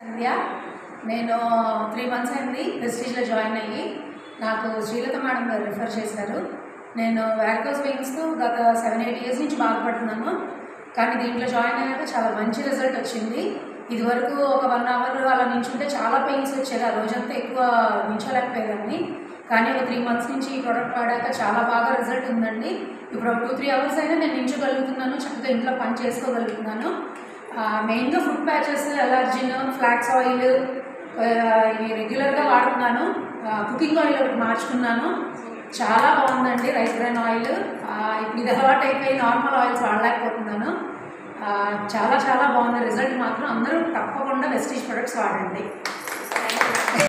సంధ్య నేను three months అయింది వెస్టీజ్లో join అయ్యి నాకు శ్రీలత మేడం గారు రిఫర్ చేశారు నేను వ్యారికోస్ వెయిన్స్తో గత సెవెన్ ఎయిట్ ఇయర్స్ నుంచి బాధపడుతున్నాను కానీ దీంట్లో జాయిన్ అయ్యాక చాలా మంచి రిజల్ట్ వచ్చింది ఇదివరకు ఒక వన్ అవర్ అలా నించుంటే చాలా పెయిన్స్ వచ్చేది ఆ రోజంతా ఎక్కువ నించోలేకపోయేదాన్ని కానీ ఒక త్రీ మంత్స్ నుంచి ఈ ప్రోడక్ట్ వాడాక చాలా బాగా రిజల్ట్ ఉందండి ఇప్పుడు ఒక టూ త్రీ అవర్స్ అయినా నేను నించోగలుగుతున్నాను చక్కగా ఇంట్లో పని చేసుకోగలుగుతున్నాను మెయిన్గా food patches allergen flax oil ఇవి రెగ్యులర్గా వాడుతున్నాను కుకింగ్ ఆయిల్ ఒకటి మార్చుకున్నాను చాలా బాగుందండి రైస్ బ్రాన్ ఆయిల్ ఇప్పుడు ఇది అలవాటు అయిపోయి నార్మల్ ఆయిల్స్ వాడలేకపోతున్నాను ఆ, చాలా చాలా బాగుంది రిజల్ట్ మాత్రం అందరూ తప్పకుండా వెస్టీజ్ ప్రొడక్ట్స్ వాడండి